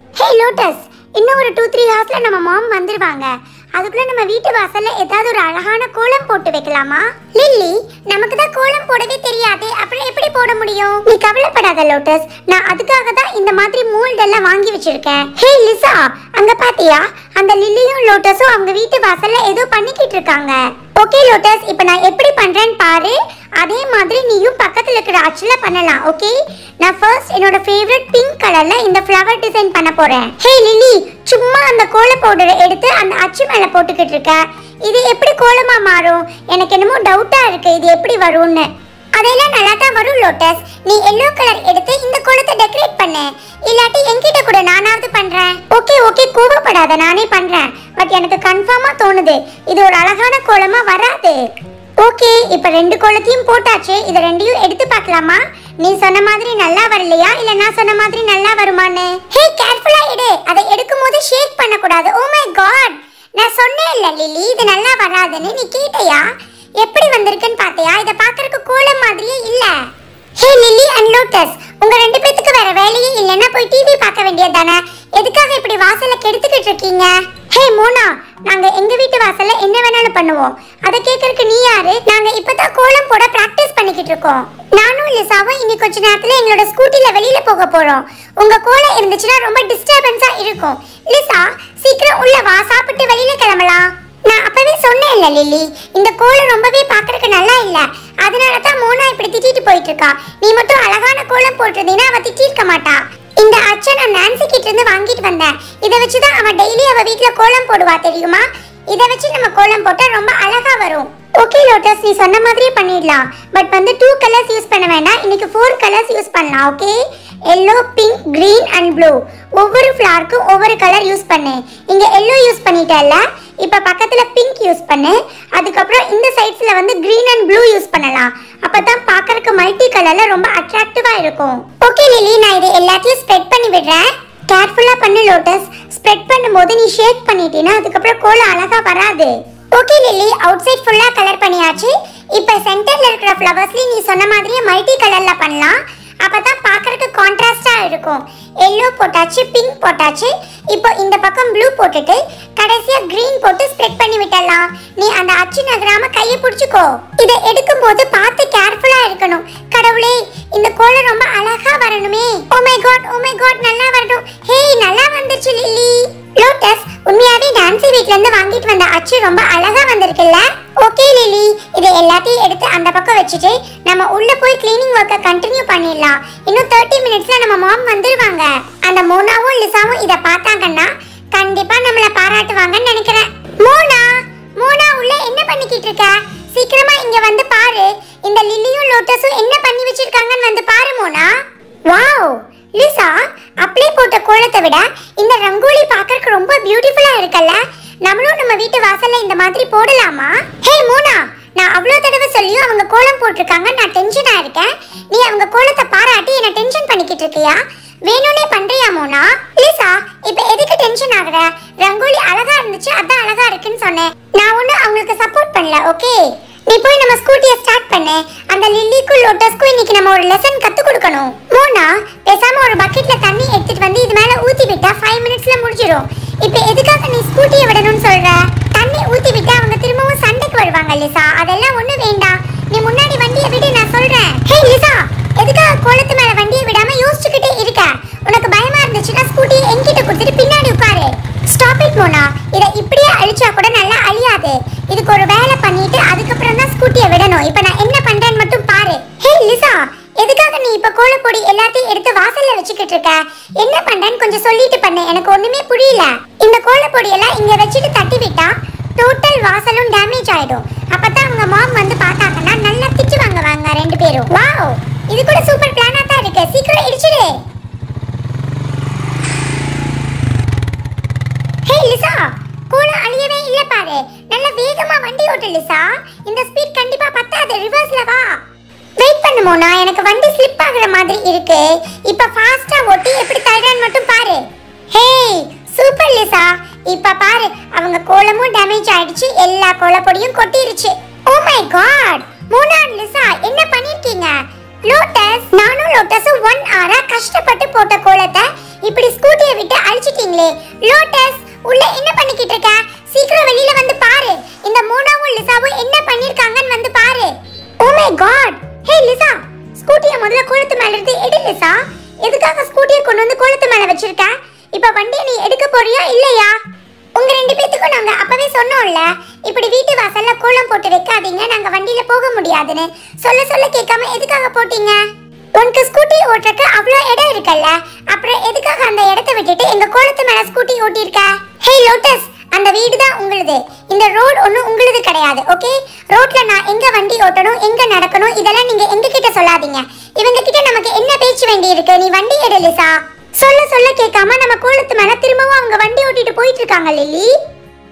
ஹே lotus இன்னும் ஒரு two three ஹவர்ஸ்ல நம்ம மாம் வந்துருவாங்க அதுக்குள்ள நம்ம வீட்டு வாசல்ல ஏதாவது ஒரு அழகான கோலம் போட்டு வைக்கலாமா லில்லி நமக்கு தான் கோலம் போடவே தெரியாது அப்புறம் எப்படி போட முடியும் நீ கவலைப்படாத லோட்டஸ் நான் அதுக்காக தான் இந்த மாதிரி மூல்ட் எல்லாம் வாங்கி வச்சிருக்கேன் ஹே லிசா அங்க பாத்தியா அந்த லில்லியும் லோட்டஸும் அவங்க வீட்டு வாசல்ல ஏதோ பண்ணிக்கிட்டு இருக்காங்க ஓகே லோட்டஸ் இப்போ நான் எப்படி பண்றேன்னு பாரு அதே மாதிரி நீயும் பக்கத்துல இருக்கிற அச்சுல பண்ணலாம் ஓகே நான் ஃபர்ஸ்ட் என்னோட ஃபேவரட் பிங்க் கலர்ல இந்த ஃப்ளவர் டிசைன் பண்ண போறேன் ஹே லில்லி சும்மா அந்த கோல பவுடரை எடுத்து அந்த அச்சு மேல போட்டுக்கிட்டு இருக்க இது எப்படி கோலமா மாறும் எனக்கு என்னமோ டவுட்டா இருக்கு இது எப்படி வரும்னு அதெல்லாம் நல்லா தான் வரும் லோட்டஸ் நீ எல்லோ கலர் எடுத்து இந்த கோலத்தை டெக்கரேட் பண்ணு இல்லாட்டி என்கிட்ட கூட நானாவது பண்றேன் ஓகே ஓகே கோவப்படாத நானே பண்றேன் பட் எனக்கு கன்ஃபார்மா தோணுது இது ஒரு அழகான கோலமா வராது ஓகே இப்ப ரெண்டு கோலத்தையும் போட்டாச்சு இத ரெண்டையும் எடுத்து பார்க்கலாமா நீ சொன்ன மாதிரி நல்லா வரலையா இல்ல நான் சொன்ன மாதிரி நல்லா வருமான்னு ஹே கேர்ஃபுல்லா எடு அதை எடுக்கும் போது ஷேக் பண்ண கூடாது ஓ மை காட் நான் சொன்னேன் இல்ல லில்லி இது நல்லா வராதுன்னு நீ கேட்டியா எப்படி வந்திருக்குன்னு பாத்தியா இத பாக்குறதுக்கு கோலம் மாதிரியே இல்ல ஹே லில்லி அண்ட் லோட்டஸ் உங்க ரெண்டு பேத்துக்கு வேற வேலையே இல்லைன்னா போய் டிவி பார்க்க வேண்டியது தானே எதுக்காக இப்படி வாசல்ல கெடுத்துக்கிட்டு இருக்கீங்க ஹே மோனா நாங்க எங்க வீட்டு வாசல்ல என்ன வேணாலும் பண்ணுவோம் அதை கேட்கறதுக்கு நீ யாரு நாங்க இப்பதான் கோலம் போட பிராக்டிஸ் பண்ணிக்கிட்டு இருக்கோம் நானும் லிசாவும் இனி கொஞ்ச நேரத்துல எங்களோட ஸ்கூட்டில வெளியில போக போறோம் உங்க கோலம் இருந்துச்சுன்னா ரொம்ப டிஸ்டர்பன்ஸா இருக்கும் லிசா சீக்கிரம் உள்ள வா சாப்பிட்டு வெளியில கிளம்பலாம் நான் அப்பவே சொன்னேன் இல்ல லில்லி இந்த கோலம் ரொம்பவே பாக்குறதுக்கு நல்லா இல்ல அதனால தான் மோனா இப்படி திட்டிட்டு போயிட்டு இருக்கா நீ மட்டும் அழகான கோலம் போட்டிருந்தீன்னா அவ திட்டிருக்க மாட்டா இந்த அச்சை நான் நான்சி கிட்ட இருந்து வாங்கிட்டு வந்தேன் இதை வச்சு தான் அவ டெய்லி அவ வீட்ல கோலம் போடுவா தெரியுமா இதை வச்சு நம்ம கோலம் போட்டா ரொம்ப அழகா வரும் ஓகே லோட்டஸ் நீ சொன்ன மாதிரியே பண்ணிடலாம் பட் வந்து டூ கலர்ஸ் யூஸ் பண்ண வேண்டாம் இன்னைக்கு ஃபோர் கலர்ஸ் யூஸ் பண்ணலாம் okay yellow pink green and blue ஒவ்வொரு ஃப்ளாருக்கும் ஒவ்வொரு கலர் யூஸ் பண்ணு இங்க எல்லோ யூஸ் பண்ணிட்டல இப்ப பக்கத்துல பிங்க் யூஸ் பண்ணு அதுக்கப்புறம் இந்த சைட்ஸ்ல வந்து green அண்ட் ப்ளூ யூஸ் பண்ணலாம் அப்பதான் பார்க்கறதுக்கு மல்டி கலர்ல ரொம்ப அட்ராக்டிவா இருக்கும் ஓகே லிலி நான் இது எல்லாத்தையும் ஸ்ப்ரெட் பண்ணி விடுறேன் கேர்ஃபுல்லா பண்ணு லோட்டஸ் ஸ்ப்ரெட் பண்ணும்போது நீ ஷேக் பண்ணிட்டீன்னா அதுக்கப்புறம் கோலம் அழகா வராது ஓகே லிலி அவுட் சைட் ஃபுல்லா கலர் பண்ணியாச்சு இப்போ சென்டர்ல இருக்கிற ஃப்ளவர்ஸ்லயும் நீ சொன்ன மாதிரியே மல்டி கலர்ல பண்ணலாம் அப்பதான் பார்க்கறதுக்கு கான்ட்ராஸ்டா இருக்கும் எல்லோ போட்டாச்சு பிங்க் போட்டாச்சு இப்போ இந்த பக்கம் ப்ளூ போட்டுட்டு கடைசியா green போட்டு ஸ்ப்ரெட் பண்ணி விட்டலாம் நீ அந்த அச்சு நகராம கையை பிடிச்சுக்கோ இதை எடுக்கும் போது பார்த்து கேர்ஃபுல்லா இருக்கணும் கடவுளே இந்த கோலம் ரொம்ப அழகா வரணுமே oh my god oh my god நல்லா வரணும் ஹே நல்லா வந்துருச்சு லில்லி லோட்டஸ் உண்மையாவே டான்சி வீட்ல இருந்து வாங்கிட்டு வந்த அச்சு ரொம்ப அழகா வந்திருக்குல்ல ஓகே லில்லி இதை எல்லாத்தையும் எடுத்து அந்த பக்கம் வச்சுட்டு நம்ம உள்ள போய் க்ளீனிங் ஒர்க்கை கண்டினியூ பண்ணிடலாம் இன்னும் தேர்ட்டி மினிட்ஸ்ல நம்ம மாம் வந்துருவாங்க அந்த மோனாவும் லிசாவும் இதை பார்த்தாங்கன்னா கண்டிப்பா நம்மள பாராட்டுவாங்கன்னு நினைக்கிறேன் மோனா மோனா உள்ள என்ன பண்ணிக்கிட்டு இருக்க சீக்கிரமா இங்க வந்து பாரு இந்த லில்லியும் லோட்டஸும் என்ன பண்ணி வச்சிருக்காங்கன்னு வந்து பாரு மோனா வாவ் லிசா அப்ளை போட்ட கோலத்தை விட இந்த ரங்கோலி பார்க்கறதுக்கு ரொம்ப பியூட்டிஃபுல்லா இருக்குல்ல நம்மளும் நம்ம வீட்டு வாசல்ல இந்த மாதிரி போடலாமா ஹே மோனா நான் அவ்வளோ தடவை சொல்லியும் அவங்க கோலம் போட்டிருக்காங்க நான் டென்ஷனா இருக்கேன் நீ அவங்க கோலத்தை பாராட்டி என்ன டென்ஷன் பண்ணிக்கிட்டு இருக்கியா வேணும்னே பண்றியா மோனா லிசா இப்ப எதுக்கு டென்ஷன் ஆகுற ரங்கோலி அழகா இருந்துச்சு அதான் அழகா இருக்குன்னு சொன்னேன் நான் ஒண்ணு அவங்களுக்கு சப்போர்ட் பண்ணல ஓகே நீ போய் நம்ம ஸ்கூட்டியை ஸ்டார்ட் பண்ணு அந்த லில்லிக்கும் லோட்டஸ்க்கும் இன்னைக்கு நம்ம ஒரு லெசன் கத்து கொடுக்கணும் மோனா பேசாம ஒரு பக்கெட்ல தண்ணி எடுத்துட்டு வந்து இது மேல ஊத்தி விட்டா ஃபைவ் மினிட்ஸ்ல முடிஞ்சிடும் இப்போ எதுக்காக நீ ஸ்கூட்டியை விடணும்னு சொல்ற தண்ணி ஊத்தி விட்டா அவங்க திரும்பவும் சண்டைக்கு வருவாங்க லிசா அதெல்லாம் ஒண்ணு வேண்டாம் நீ முன்னாடி வண்டியை விடு நான் சொல்றேன் ஹே லிசா எதுக்காக கோலத்து மேல வண்டியை விடாம யோசிச்சுக்கிட்டே இருக்க உனக்கு பயமா இருந்துச்சுன்னா ஸ்கூட்டியை என்கிட்ட கொடுத்துட்டு பின்னாடி உட்காரு ஸ்டாப் இட் மோனா இதை இப்படியே அழிச்சா கூட நல்லா அழியாது இதுக்கு ஒரு வேலை பண்ணிட்டு அதுக்கப்புறம் தான் ஸ்கூட்டியை விடணும் இப்போ நான் என்ன பண்றேன்னு மட்டும் பாரு ஹே லிசா எதுக்காக நீ இப்ப கோலப்பொடி எல்லாத்தையும் எடுத்து வாசல்ல வச்சுக்கிட்டு இருக்க என்ன பண்றேன்னு கொஞ்சம் சொல்லிட்டு பண்ணு எனக்கு ஒண்ணுமே புரியல இந்த கோலப்பொடி எல்லாம் இங்க வச்சுட்டு தட்டி விட்டா டோட்டல் வாசலும் டேமேஜ் ஆயிடும் அப்பதான் அவங்க மாம் வந்து பார்த்தாங்கன்னா நல்லா திட்டு வாங்குவாங்க ரெண்டு பேரும் வாவ் இது கூட சூப்பர் பிளானா தான் இருக்கு சீக்கிரம் இடிச்சிடு ஹே லிசா கோலம் அழியவே இல்ல பாரு நல்ல வேகமா வண்டி ஓட்டு லிசா இந்த ஸ்பீட் கண்டிப்பா பத்தாது ரிவர்ஸ்ல வா வெயிட் பண்ணு மோனா எனக்கு வண்டி ஸ்லிப் ஆகுற மாதிரி இருக்கு இப்ப ஃபாஸ்டா ஓட்டி எப்படி தள்ளுறான்னு மட்டும் பாரு ஹே சூப்பர் லிசா இப்ப பாரு அவங்க கோலமும் டேமேஜ் ஆயிடுச்சு எல்லா கோலப்பொடியும் கொட்டிருச்சு oh my god Mona and Lisa என்ன பண்ணிருக்கீங்க லோட்டஸ் நானும் லோட்டஸும் ஒன் ஹவரா கஷ்டப்பட்டு போட்ட கோலத்தை இப்படி ஸ்கூட்டியை விட்டு அழிச்சிட்டீங்களே லோட்டஸ் உள்ள என்ன பண்ணிக்கிட்டு இருக்க சீக்கிரம் வெளியில வந்து பாரு இந்த மோனாவும் லிசாவும் என்ன பண்ணிருக்காங்கன்னு வந்து பாரு oh my god hey Lisa ஸ்கூட்டியை முதல்ல கோலத்து மேல இருந்து எடு லிசா எதுக்காக ஸ்கூட்டியை கொண்டு வந்து கோலத்து மேல வச்சிருக்க இப்ப வண்டியை நீ எடுக்க போறியா இல்லையா உங்க ரெண்டு பேத்துக்கும் நாங்க அப்பவே சொன்னோம்ல இப்படி வீட்டு வாசல்ல கோலம் போட்டு வைக்காதீங்க நாங்க வண்டியில போக முடியாதுன்னு சொல்ல சொல்ல கேட்காம எதுக்காக போட்டீங்க உனக்கு ஸ்கூட்டி ஓட்டுறக்கு அவ்வளோ இடம் இருக்குல்ல அப்புறம் எதுக்காக அந்த இடத்த விட்டுட்டு எங்க கோலத்து மேல ஸ்கூட்டி ஓட்டியிருக்க ஹே லோட்டஸ் அந்த வீடு தான் உங்களுது இந்த ரோடு ஒன்றும் உங்களுது கிடையாது ஓகே ரோட்ல நான் எங்க வண்டி ஓட்டணும் எங்க நடக்கணும் இதெல்லாம் நீங்க எங்க கிட்ட சொல்லாதீங்க இவங்க கிட்ட நமக்கு என்ன பேச்சு வேண்டி இருக்கு நீ வண்டி எடு லிசா சொல்ல சொல்ல கேட்காம நம்ம கோலத்து மேல திரும்பவும் அவங்க வண்டி ஓட்டிட்டு போயிட்டு இருக்காங்க லில்லி